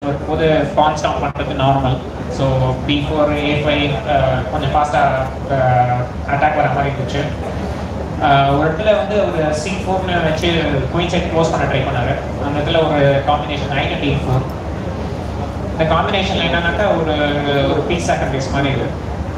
இருக்கும்போது pawn stop பண்ணுறது normal so B four A five கொஞ்சம் ஃபாஸ்ட்டாக அட்டாக் வர மாதிரி இருந்துச்சு ஆஹ் ஒரு இடத்துல வந்து ஒரு சி ஃபோர்னு வச்சு குயின் செட் க்ளோஸ் பண்ண ட்ரை பண்ணாரு அந்த இடத்துல ஒரு combination nine and eight four இந்த காம்பினேஷன்ல என்னன்னாக்கா ஒரு ஒரு பீஸ் சாக்ரிஃபைஸ் மாதிரி இது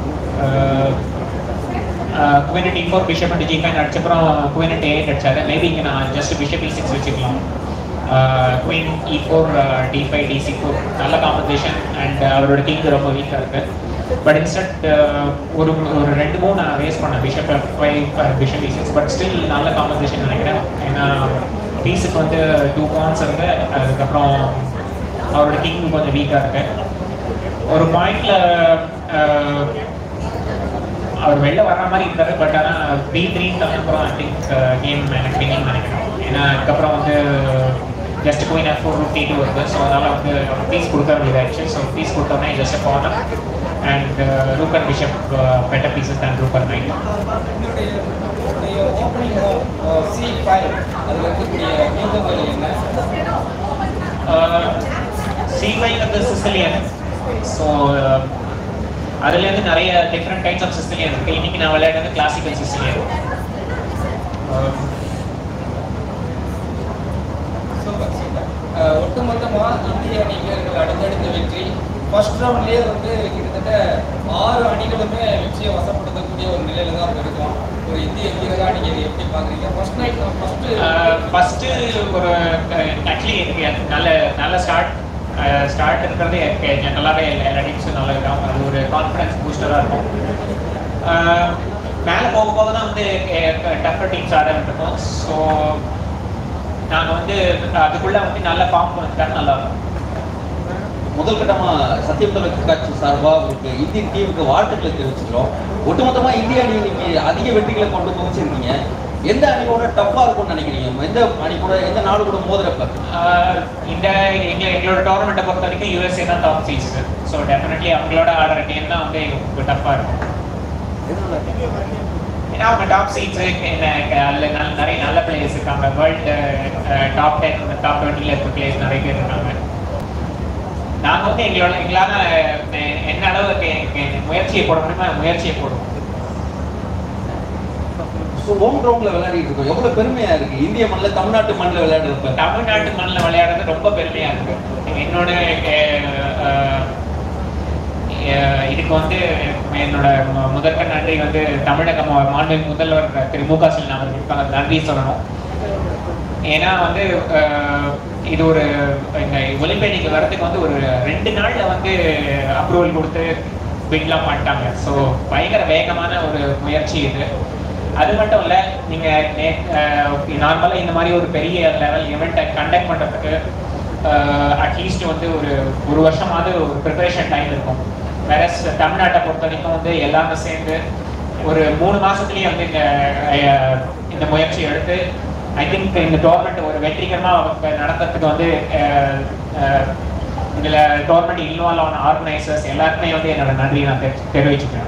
queen D four bishop and G five அடிச்சப்புறம் குவின் டி எயிட் அடிச்சாரு மேபி இங்கே நான் ஜஸ்ட் பிஷப் இ சிக்ஸ் வச்சுக்கலாம் queen E four D five D C four நல்ல காம்படிஷன் அண்ட் அவரோட கிங் ரொம்ப வீக்காக இருக்கு பட் இன்ஸ்டன்ட் ஒரு ஒரு ரெண்டு மூணு நான் வேஸ்ட் பண்ணேன் bishop F five bishop E six but still நல்ல காம்படிஷன் நினைக்கிறேன் ஏன்னா பீஸுக்கு வந்து டூ பாயிண்ட்ஸ் இருக்கு அதுக்கப்புறம் அவரோட கிங் கொஞ்சம் வீக்காக இருக்கு ஒரு பாயிண்ட்ல அவர் வெளில வர்ற மாதிரி இருக்காரு பட் ஆனால் பி த்ரீ அப்புறம் ஐ திங்க் கேம் எனக்கு வின்னிங் நினைக்கிறேன் ஏன்னா அதுக்கப்புறம் வந்து just queen F four fifty two வருது ஸோ அதனால வந்து பீஸ் கொடுக்க வேண்டியதாச்சு ஸோ பீஸ் கொடுத்தோம்னா just corner and ரூக்கர் bishop better pieces தான் ரூக்கர் நைன் உங்களுடைய ஓப்பனிங் சி ஃபைவ் அதில் இருக்கக்கூடிய வியூகங்கள் என்ன சிவை வந்து சிசிலியன் ஸோ அதுலேருந்து நிறைய டிஃப்ரெண்ட் டைப்ஸ் ஆஃப் சிசிலியன் இருக்கு இன்னைக்கு நான் விளையாடுறது கிளாசிக்கல் சிசிலியன் சூப்பர் சூப்பர் அஹ், ஒட்டுமொத்தமா இந்திய அணிவீரர்கள் அடுத்தடுத்த வெற்றி ஃபர்ஸ்ட் ரவுண்ட்லேயே வந்து கிட்டத்தட்ட ஆறு அணிகளுமே வெற்றியை வசப்படுத்தக்கூடிய ஒரு நிலையில தான் இருக்கும் ஒரு இந்திய வீரரா நீங்க இதை எப்படி பாக்குறீங்க ஃபர்ஸ்ட் நைட் ஃபர்ஸ்ட் ஃபர்ஸ்ட் ஒரு ஆக்சுவலி எனக்கு நல்ல நல்ல ஸ்டார்ட் ஸ்டார்ட் இருக்கிறது எனக்கு நல்லாவே எல்லா எல்லா டீம்ஸும் நல்லா இருக்கும் அது ஒரு கான்ஃபிடன்ஸ் பூஸ்டராக இருக்கும் மேலே போக போக தான் வந்து டஃபர் டீம்ஸ் ஆட இருக்கும் ஸோ நாங்கள் வந்து அதுக்குள்ளே வந்து நல்ல ஃபார்ம் வந்துட்டா நல்லா இருக்கும் முதல் கட்டமா சத்தியம் தலைவர் காட்சி சார்பா உங்களுக்கு இந்திய டீமுக்கு வாழ்த்துக்களை தெரிவிச்சுக்கிறோம் ஒட்டுமொத்தமா இந்திய அணி இன்னைக்கு அதிக வெற்றிகளை கொண்டு குவிச்சிருக்கீங்க எந்த அணியோட டஃப்பா இருக்கும்னு நினைக்கிறீங்க எந்த அணி கூட எந்த நாடு கூட மோதுறப்ப ஆஹ் இந்த எங்க எங்களோட டோர்னமெண்ட்டை பொறுத்த வரைக்கும் யூஎஸ்ஏ தான் டாப் சீட்ஸ் ஸோ டெஃபினெட்லி அவங்களோட ஆடுற டீம் தான் வந்து எங்களுக்கு டஃப்பாக இருக்கும் ஏன்னா அவங்க டாப் சீட்ஸ் அதில் நல்ல நிறைய நல்ல பிளேயர்ஸ் இருக்காங்க வேர்ல்டு டாப் டென் டாப் டுவெண்ட்டியில் இருக்க பிளேயர்ஸ் நிறைய பேர் இருக்காங்க நாங்கள் வந்து எங்களோட எங்களால் அஹ், என்ன அளவுக்கு எங்க முயற்சியை போட முடியுமோ அந்த முயற்சியை போடுவோம் ஸோ ஹோம் கிரவுண்ட்ல விளையாடிட்டு இருக்கோம் எவ்வளவு பெருமையா இருக்கு இந்திய மண்ணில் தமிழ்நாட்டு மண்ணில் விளையாடுறப்ப தமிழ்நாட்டு மண்ணில் விளையாடுறது ரொம்ப பெருமையா இருக்கு என்னோட அஹ், அஹ், இதுக்கு வந்து என்னோட மு- முதற்க நன்றி வந்து தமிழக மா- மாண்பு முதல்வர் திரு மு க ஸ்டாலின் அவர்களுக்கு அந்த நன்றி சொல்லணும் ஏன்னா வந்து அஹ், இது ஒரு இந்த ஒலிம்பியாடிக்கு வர்றதுக்கு வந்து ஒரு ரெண்டு நாள்ல வந்து அப்ரூவல் கொடுத்து பிட்லாம் பண்ணிட்டாங்க ஸோ பயங்கர வேகமான ஒரு முயற்சி இது அது மட்டும் இல்லை நீங்கள் நார்மலாக இந்த மாதிரி ஒரு பெரிய லெவல் இவெண்ட்டை கண்டக்ட் பண்ணுறதுக்கு அட்லீஸ்ட் வந்து ஒரு ஒரு வருஷமாவது ஒரு ப்ரிப்பரேஷன் டைம் இருக்கும் வேற தமிழ்நாட்டை பொறுத்த வரைக்கும் வந்து எல்லாமே சேர்ந்து ஒரு மூணு மாசத்துலயே வந்து இந்த அஹ், இந்த முயற்சி எடுத்து ஐ திங்க் இந்த டோர்னமெண்ட் ஒரு வெற்றிகரமாக நடத்துறதுக்கு வந்து அஹ், அஹ், இதுல டோர்னமெண்ட் இன்வால்வ் ஆன ஆர்கனைசர்ஸ் எல்லாருக்குமே வந்து என்னோட நன்றி நான் தெரி- தெரிவிச்சுக்கிறேன்